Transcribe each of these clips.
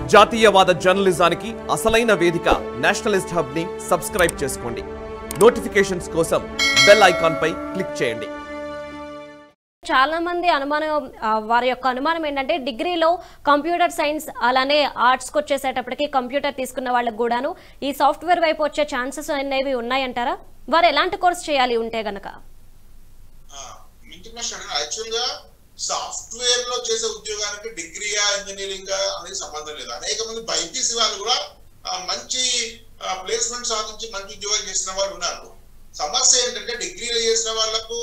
జాతీయవాద జర్నలిజానికి అసలైన వేదిక నేషనలిస్ట్ హబ్ ని సబ్స్క్రైబ్ చేసుకోండి నోటిఫికేషన్స్ కోసం బెల్ ఐకాన్ పై క్లిక్ చేయండి చాలా మంది అనుమానం ఆ, వారి యొక్క అనుమానం ఏంటంటే డిగ్రీలో కంప్యూటర్ సైన్స్ అలానే ఆర్ట్స్కి వచ్చేసేటప్పటికి కంప్యూటర్ తీసుకున్న వాళ్ళకి కూడాను ఈ సాఫ్ట్వేర్ వైపు వచ్చే ఛాన్సెస్ అనేవి ఉన్నాయంటారా వారు ఎలాంటి కోర్స్ చేయాలి ఉంటే గనక ఇంటి క్వశ్చన్ యాక్చువల్ గా సాఫ్ట్వేర్ లో చేసే ఉద్యోగానికి డిగ్రీయా ఇంజనీరింగ్ అనేది సంబంధం లేదు అనేక మంది బైపీసీ వాళ్ళు కూడా ఆ, మంచి ప్లేస్మెంట్ సాధించి మంచి ఉద్యోగాలు చేసిన వాళ్ళు ఉన్నారు సమస్య ఏంటంటే డిగ్రీలు చేసిన వాళ్ళకు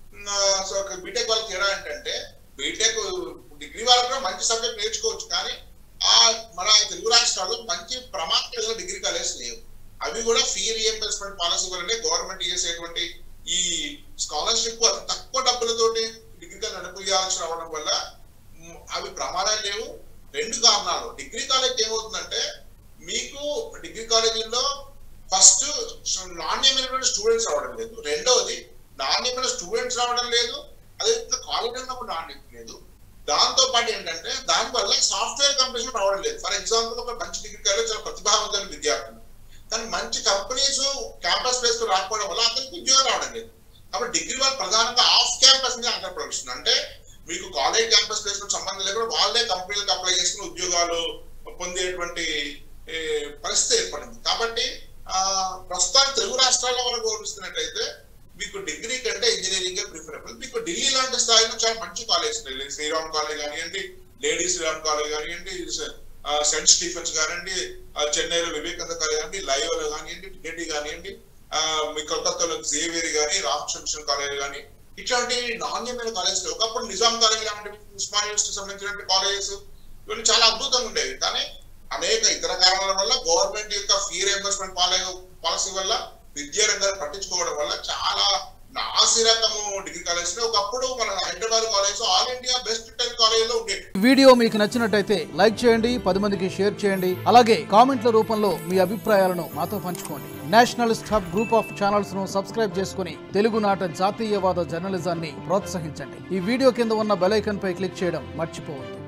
బీటెక్ వాళ్ళకి తేడా ఏంటంటే బీటెక్ డిగ్రీ వాళ్ళు కూడా మంచి సబ్జెక్ట్ నేర్చుకోవచ్చు కానీ ఆ మన తెలుగు రాష్ట్రాల్లో మంచి ప్రమాణ డిగ్రీ కాలేజ్ లేవు అవి కూడా ఫీ రియంబర్స్మెంట్ పాలసీ వల్లనే గవర్నమెంట్ చేసేటువంటి ఈ స్కాలర్షిప్ అతి తక్కువ డబ్బులతోటి డిగ్రీ కాలేజ్ నడిపించాల్సి రావడం వల్ల మ్, అవి ప్రమాదాలు లేవు రెండు కారణాలు డిగ్రీ కాలేజ్ ఏమవుతుందంటే మీకు డిగ్రీ కాలేజీల్లో ఫస్ట్ నాణ్యమైనటువంటి స్టూడెంట్స్ రావడం లేదు రెండవది నాణ్యమైన స్టూడెంట్స్ రావడం లేదు అదే కాలేజ్ ఉన్నప్పుడు నాణ్యత లేదు దాంతో పాటు ఏంటంటే దానివల్ల సాఫ్ట్వేర్ కంపెనీస్ రావడం లేదు ఫర్ ఎగ్జాంపుల్ ఒక మంచి డిగ్రీ కాలేజ్ చాలా ప్రతిభావంతులైన విద్యార్థులు కానీ మంచి కంపెనీస్ క్యాంపస్ ప్లేస్ కు రాకపోవడం వల్ల అతనికి ఉద్యోగం రావడం లేదు కాబట్టి డిగ్రీ వాళ్ళు ప్రధానంగా ఆఫ్ క్యాంపస్ మీద ఆంధ్రప్రదేశ్ అంటే మీకు కాలేజ్ క్యాంపస్ ప్లేస్మెంట్ సంబంధం లేకుండా వాళ్ళే కంపెనీలకు అప్లై చేసుకుని ఉద్యోగాలు పొందేటువంటి ఏ, పరిస్థితి ఏర్పడింది కాబట్టి ఆ ప్రస్తుతానికి తెలుగు రాష్ట్రాల్లో వరకు గౌరవిస్తున్నట్టయితే మీకు డిగ్రీ కంటే ఇంజనీరింగ్ ప్రిఫరబుల్ మీకు ఢిల్లీ లాంటి స్థాయిలో చాలా మంచి కాలేజ్ శ్రీరామ్ కాలేజ్ కానివ్వండి లేడీ శ్రీరామ్ కాలేజ్ కానివ్వండి ఆ, సెంట్ స్టీఫెన్స్ కానివ్వండి ఆ, చెన్నైలో వివేకానంద కాలేజ్ కానివ్వండి లయోలో కానివ్వండి టికెటి కానివ్వండి ఆ, మీ కోల్కతాలో జేవియర్ కానీ రామకృష్ణ కాలేజ్ కానీ ఇట్లాంటి నాణ్యమైన కాలేజ్ ఒకప్పుడు నిజాం కాలేజ్ లాంటి ఉస్మాన్ యూనివర్సిటీ సంబంధించిన కాలేజెస్ ఇవన్నీ చాలా అద్భుతంగా ఉండేవి కానీ అనేక ఇతర కారణాల వల్ల గవర్నమెంట్ యొక్క ఫీ రియంబర్స్మెంట్ పాలసీ వల్ల విద్యా రంగాన్ని పట్టించుకోవడం వల్ల చాలా నాసి రకము డిగ్రీ కాలేజ్ ఒకప్పుడు మన Hyderabad college all India best ten college లో ఉండేది వీడియో మీకు నచ్చినట్టయితే లైక్ చేయండి పది మందికి షేర్ చేయండి అలాగే కామెంట్ల రూపంలో మీ అభిప్రాయాలను మాతో పంచుకోండి nationalist hub group of channels ను సబ్స్క్రైబ్ చేసుకుని తెలుగునాట జాతీయవాద జర్నలిజాన్ని ప్రోత్సహించండి ఈ వీడియో కింద ఉన్న బెల్ ఐకాన్ పై క్లిక్ చేయడం మర్చిపోవద్దు